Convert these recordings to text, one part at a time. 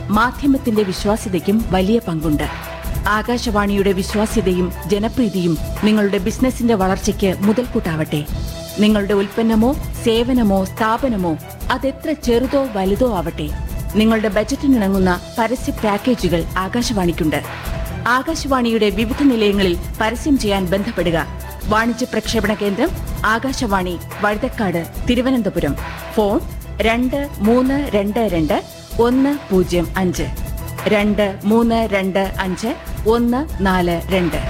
മാധ്യമത്തിന്റെ വിശ്വാസ്യതയ്ക്കും വലിയ പങ്കുണ്ട് ആകാശവാണിയുടെ വിശ്വാസ്യതയും ജനപ്രീതിയും നിങ്ങളുടെ ബിസിനസിന്റെ വളർച്ചയ്ക്ക് മുതൽക്കൂട്ടാവട്ടെ നിങ്ങളുടെ ഉൽപ്പന്നമോ സേവനമോ സ്ഥാപനമോ അതെത്ര ചെറുതോ വലുതോ ആവട്ടെ നിങ്ങളുടെ ബജറ്റിനിണങ്ങുന്ന പരസ്യ പാക്കേജുകൾ ആകാശവാണിക്കുണ്ട് ആകാശവാണിയുടെ വിവിധ നിലയങ്ങളിൽ പരസ്യം ചെയ്യാൻ ബന്ധപ്പെടുക വാണിജ്യ പ്രക്ഷേപണ കേന്ദ്രം ആകാശവാണി വഴുതക്കാട് തിരുവനന്തപുരം ഫോൺ രണ്ട് മൂന്ന് രണ്ട് രണ്ട് ഒന്ന് പൂജ്യം അഞ്ച് രണ്ട് മൂന്ന് രണ്ട് അഞ്ച് ഒന്ന് നാല് രണ്ട്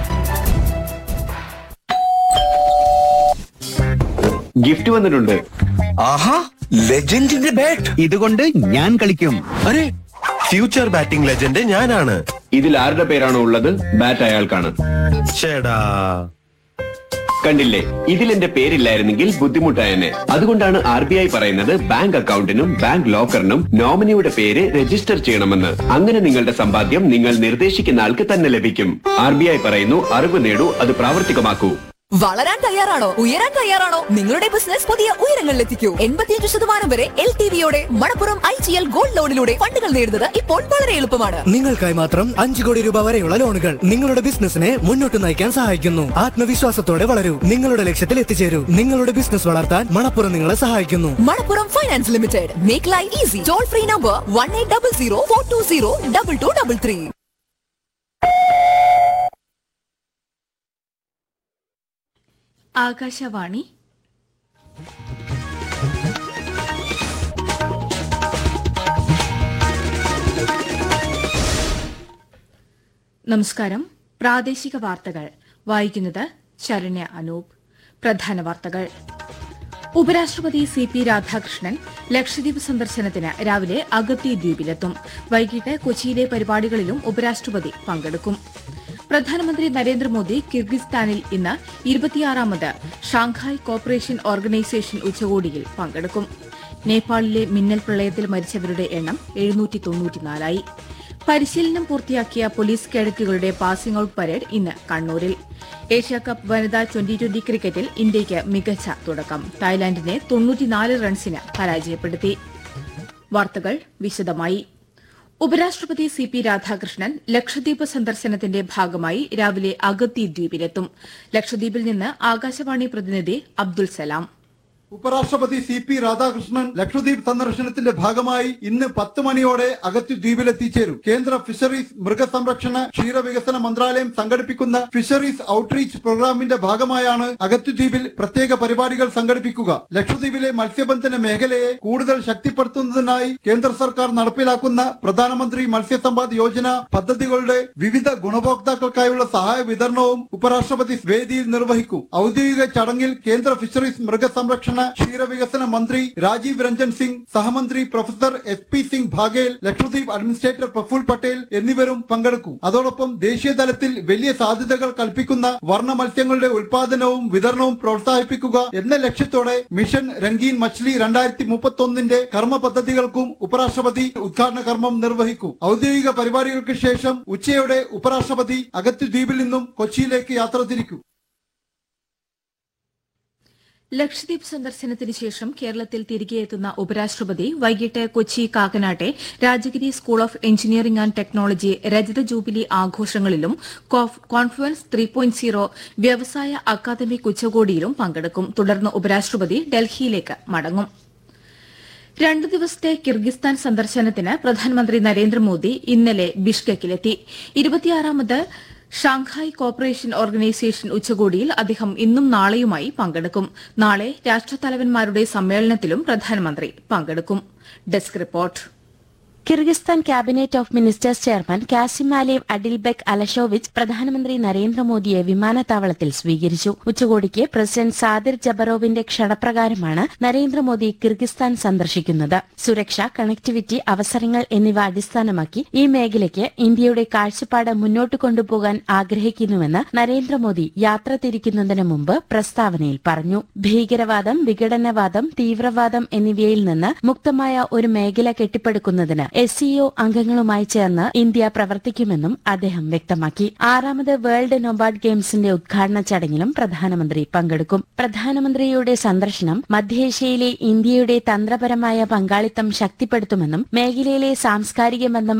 ഗിഫ്റ്റ് വന്നിട്ടുണ്ട് ആഹാ ലെജൻഡിന്റെ ബാറ്റ് ഇതുകൊണ്ട് ഞാൻ കളിക്കും അരെ ഫ്യൂച്ചർ ബാറ്റിംഗ് ലെജൻഡ് ഞാനാണ് ഇതിൽ ആരുടെ പേരാണോ ഉള്ളത് ബാറ്റ് അയാൾക്കാണ് ചേടാ കണ്ടില്ലേ ഇതിൽ എന്റെ പേരില്ലായിരുന്നെങ്കിൽ ബുദ്ധിമുട്ടായെന്നെ അതുകൊണ്ടാണ് ആർ ബി ഐ പറയുന്നത് ബാങ്ക് അക്കൗണ്ടിനും ബാങ്ക് ലോക്കറിനും നോമിനിയുടെ പേര് രജിസ്റ്റർ ചെയ്യണമെന്ന് അങ്ങനെ നിങ്ങളുടെ സമ്പാദ്യം നിങ്ങൾ നിർദ്ദേശിക്കുന്ന ആൾക്ക് തന്നെ ലഭിക്കും ആർ ബി ഐ പറയുന്നു അറിവ് നേടൂ അത് പ്രാവർത്തികമാക്കൂ വളരാൻ തയ്യാറാണോ ഉയരാൻ തയ്യാറാണോ നിങ്ങളുടെ ബിസിനസ് പുതിയ ഉയരങ്ങളിലെത്തിക്കൂ എൺപത്തിയഞ്ച് ശതമാനം വരെ എൽ ടി വിയോടെ Manappuram I G L gold ലോണിലൂടെ ഫണ്ടുകൾ നേടുന്നത് ഇപ്പോൾ വളരെ എളുപ്പമാണ് നിങ്ങൾക്കായി മാത്രം അഞ്ചു കോടി രൂപ വരെയുള്ള ലോണുകൾ നിങ്ങളുടെ ബിസിനസിനെ മുന്നോട്ട് നയിക്കാൻ സഹായിക്കുന്നു ആത്മവിശ്വാസത്തോടെ വളരൂ നിങ്ങളുടെ ലക്ഷ്യത്തിൽ എത്തിച്ചേരൂ നിങ്ങളുടെ ബിസിനസ് വളർത്താൻ മണപ്പുറം നിങ്ങളെ സഹായിക്കുന്നു Manappuram finance limited make life easy toll free number one eight double zero four two zero double two double three Akashvani നമസ്കാരം പ്രാദേശിക വാർത്തകൾ വായിക്കുന്നത് ശരണ്യ അനൂപ് പ്രധാന വാർത്തകൾ ഉപരാഷ്ട്രപതി സി പി രാധാകൃഷ്ണൻ ലക്ഷദ്വീപ് സന്ദർശനത്തിന് രാവിലെ അഗത്തി ദ്വീപിലെത്തും വൈകിട്ട് കൊച്ചിയിലെ പരിപാടികളിലും ഉപരാഷ്ട്രപതി പങ്കെടുക്കും പ്രധാനമന്ത്രി നരേന്ദ്രമോദി കിർഗിസ്ഥാനിൽ ഇന്ന് ഇരുപത്തിയാറാമത് ഷാങ്ഹായ് കോപ്പറേഷൻ ഓർഗനൈസേഷൻ ഉച്ചകോടിയിൽ പങ്കെടുക്കും നേപ്പാളിലെ മിന്നൽ പ്രളയത്തിൽ മരിച്ചവരുടെ എണ്ണം എഴുന്നൂറ്റി തൊണ്ണൂറ്റിനാലായി പരിശീലനം പൂർത്തിയാക്കിയ പോലീസ് കേഡറ്റുകളുടെ പാസിംഗ് ഔട്ട് പരേഡ് ഇന്ന് കണ്ണൂരിൽ ഏഷ്യാകപ്പ് വനിതാ ട്വന്റി ട്വന്റി ക്രിക്കറ്റിൽ ഇന്ത്യയ്ക്ക് മികച്ച തുടക്കം തായ്ലാന്റിനെ തൊണ്ണൂറ്റിനാല് റൺസിന് പരാജയപ്പെടുത്തി വാർത്തകൾ വിശദമായി ഉപരാഷ്ട്രപതി സി പി രാധാകൃഷ്ണൻ ലക്ഷദ്വീപ് സന്ദർശനത്തിന്റെ ഭാഗമായി രാവിലെ അഗത്തി ദ്വീപിലെത്തും ലക്ഷദ്വീപിൽ നിന്ന് ആകാശവാണി പ്രതിനിധി അബ്ദുൽ സലാം ഉപരാഷ്ട്രപതി സി പി രാധാകൃഷ്ണൻ ലക്ഷദ്വീപ് സന്ദർശനത്തിന്റെ ഭാഗമായി ഇന്ന് പത്ത് മണിയോടെ അഗത്തി ദ്വീപിലെത്തിച്ചേരും കേന്ദ്ര ഫിഷറീസ് മൃഗസംരക്ഷണ ക്ഷീരവികസന മന്ത്രാലയം സംഘടിപ്പിക്കുന്ന ഫിഷറീസ് ഔട്ട്റീച്ച് പ്രോഗ്രാമിന്റെ ഭാഗമായാണ് അഗത്തി ദ്വീപിൽ പ്രത്യേക പരിപാടികൾ സംഘടിപ്പിക്കുക ലക്ഷദ്വീപിലെ മത്സ്യബന്ധന മേഖലയെ കൂടുതൽ ശക്തിപ്പെടുത്തുന്നതിനായി കേന്ദ്ര സർക്കാർ നടപ്പിലാക്കുന്ന പ്രധാനമന്ത്രി മത്സ്യസമ്പാദ് യോജന പദ്ധതികളുടെ വിവിധ ഗുണഭോക്താക്കൾക്കായുള്ള സഹായ വിതരണവും ഉപരാഷ്ട്രപതി വേദിയിൽ നിർവഹിക്കും ഔദ്യോഗിക ചടങ്ങിൽ കേന്ദ്ര ഫിഷറീസ് മൃഗസംരക്ഷണ ക്ഷീരവികസന മന്ത്രി രാജീവ് രഞ്ജൻ സിംഗ് സഹമന്ത്രി professor S P Singh Baghel Lakshadweep administrator Praful Patel എന്നിവരും പങ്കെടുക്കും അതോടൊപ്പം ദേശീയ തലത്തിൽ വലിയ സാധ്യതകൾ കൽപ്പിക്കുന്ന വർണ്ണ മത്സ്യങ്ങളുടെ ഉൽപാദനവും വിതരണവും പ്രോത്സാഹിപ്പിക്കുക എന്ന ലക്ഷ്യത്തോടെ മിഷൻ രംഗീൻ മച്ച്ലി രണ്ടായിരത്തി മുപ്പത്തി ഒന്നിന്റെ കർമ്മ പദ്ധതികൾക്കും ഉപരാഷ്ട്രപതി ഉദ്ഘാടന കർമ്മം നിർവഹിക്കും ഔദ്യോഗിക പരിപാടികൾക്ക് ശേഷം ഉച്ചയോടെ ഉപരാഷ്ട്രപതി അഗത്തി ദ്വീപിൽ നിന്നും കൊച്ചിയിലേക്ക് യാത്ര തിരിക്കും ലക്ഷദ്വീപ് സന്ദർശനത്തിന് ശേഷം കേരളത്തിൽ തിരികെ എത്തുന്ന ഉപരാഷ്ട്രപതി വൈകിട്ട് കൊച്ചി കാക്കനാട്ടെ Rajagiri school of engineering and technology രജത ജൂബിലി ആഘോഷങ്ങളിലും കോഫ്- കോൺഫ്ലുവൻസ് ത്രീ പോയിന്റ് സീറോ വ്യവസായ അക്കാദമിക് ഉച്ചകോടിയിലും പങ്കെടുക്കും തുടർന്ന് ഉപരാഷ്ട്രപതി ഡൽഹിയിലേക്ക് മടങ്ങും രണ്ടു ദിവസത്തെ കിർഗിസ്ഥാൻ സന്ദർശനത്തിന് പ്രധാനമന്ത്രി നരേന്ദ്രമോദി ഇന്നലെ ബിഷ്കെക്കിലെത്തി ഇരുപത്തിയാറാമത് ഷാങ്ഹായ് കോപ്പറേഷൻ ഓർഗനൈസേഷൻ ഉച്ചകോടിയിൽ അദ്ദേഹം ഇന്നും നാളെയുമായി പങ്കെടുക്കും നാളെ രാഷ്ട്രത്തലവന്മാരുടെ സമ്മേളനത്തിലും പ്രധാനമന്ത്രി പങ്കെടുക്കും desk report Kyrgyzstan cabinet of ministers chairman Kasymaliev Adylbek Alyshovich പ്രധാനമന്ത്രി നരേന്ദ്രമോദിയെ വിമാനത്താവളത്തിൽ സ്വീകരിച്ചു ഉച്ചകോടിക്ക് പ്രസിഡന്റ് സാദിർ ജബറോവിന്റെ ക്ഷണപ്രകാരമാണ് നരേന്ദ്രമോദി കിർഗിസ്ഥാൻ സന്ദർശിക്കുന്നത് സുരക്ഷ കണക്ടിവിറ്റി അവസരങ്ങൾ എന്നിവ അടിസ്ഥാനമാക്കി ഈ മേഖലയ്ക്ക് ഇന്ത്യയുടെ കാഴ്ചപ്പാട് മുന്നോട്ട് കൊണ്ടുപോകാൻ ആഗ്രഹിക്കുന്നുവെന്ന് നരേന്ദ്രമോദി യാത്ര തിരിക്കുന്നതിന് മുമ്പ് പ്രസ്താവനയിൽ പറഞ്ഞു ഭീകരവാദം വിഘടനവാദം തീവ്രവാദം എന്നിവയിൽ നിന്ന് മുക്തമായ ഒരു മേഖല കെട്ടിപ്പടുക്കുന്നതിന് എസ് സിഒ അംഗങ്ങളുമായി ചേർന്ന് ഇന്ത്യ പ്രവർത്തിക്കുമെന്നും അദ്ദേഹം വ്യക്തമാക്കി ആറാമത് വേൾഡ് നൊബാർഡ് ഗെയിംസിന്റെ ഉദ്ഘാടന ചടങ്ങിലും പ്രധാനമന്ത്രി പങ്കെടുക്കും പ്രധാനമന്ത്രിയുടെ സന്ദർശനം മധ്യേഷ്യയിലെ ഇന്ത്യയുടെ തന്ത്രപരമായ പങ്കാളിത്തം ശക്തിപ്പെടുത്തുമെന്നും മേഖലയിലെ സാംസ്കാരിക ബന്ധം